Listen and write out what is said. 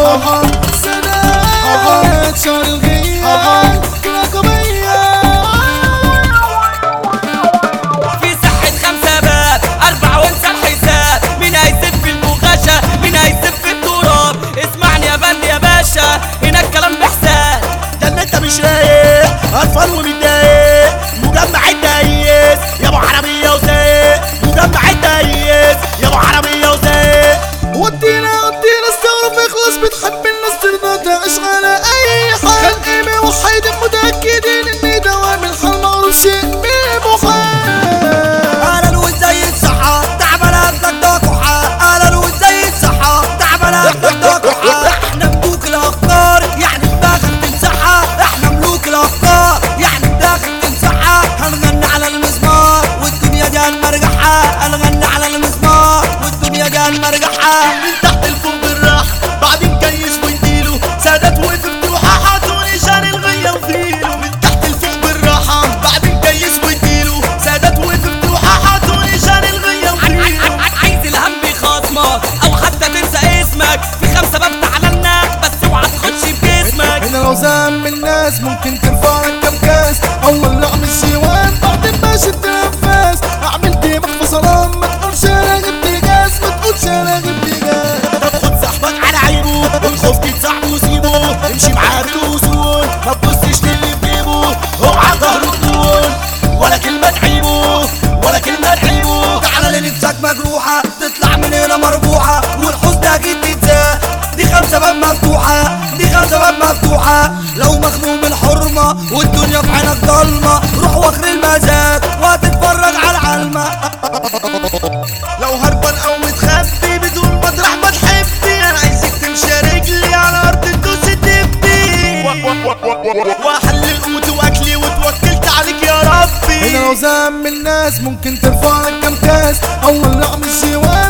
راحة سنوات شهر الغياب في صحة خمسة باب أربعة وانسى الحساب مين هيسب في المغاشة مين هيسب في التراب اسمعني يا بند يا باشا هنا الكلام بحساب ده ان انت مش رايق قرفان ومتضايق مجمع الدايس يا ابو عربيه وزايق مجمع الدايس يا ابو عربيه وزايق ودينا ودينا استغرب يخلص بتحب الناس ترضى تعيش على اي حال خلقي موحدين متاكدين ان دوام الحال معروف شيء من محال اهلا وازاي الصحة تعبان قبلك ده كحة اهلا وازاي الصحة تعبان قبلك ده كحة احنا ملوك الافكار يعني دماغك تمسحها احنا ملوك الافكار يعني دماغك تمسحها هنغني على المسمار والدنيا دي هنمرجحها هنغني على المسمار والدنيا دي هنمرجحها من تحت الفوق بالراحة بعدين كيس ويديله سادات وفتوحة حاطوني شان الغية وفيله من تحت الفوق بالراحة بعدين كيس ويديله سادات وفتوحة حاطوني شان الغية وفيله عايز الهم يخاصمك أو حتى تنسى اسمك في خمسة باب تعلمنا بس اوعى تخش بجسمك هنا لو زعم من الناس ممكن ترفع لك كم كاس اول لقم الشيوان بعدين باش التنفس اعمل دي فصلان ما تقولش انا غبت جاز ما تقولش انا غبت جاز طب خد صاحبك على عيبه الخوف صاحبه وسيبه امشي معاه بالوصول ما تبصش للي في جيبه اوعى ظهره تقول ولا كلمة تعيبه ولا كلمة تعيبه تعالى لنفسك مجروحة تطلع من هنا مربوحة والحزن اكيد تتزاه دي خمسة باب مفتوحة دي خمسة باب مفتوحة لو مخنوق من الحرمة والدنيا في عينك ضلمة روح واخر المزاج وهتتفرج على العلمة لو هربان او متخبي بدون مطرح ما تحبي انا عايزك تمشي رجلي على ارض تدوس تبي واحل القوت واكلي وتوكلت عليك يا ربي هنا لو زعم من الناس ممكن ترفع لك كم كاس اول لقم الشيوان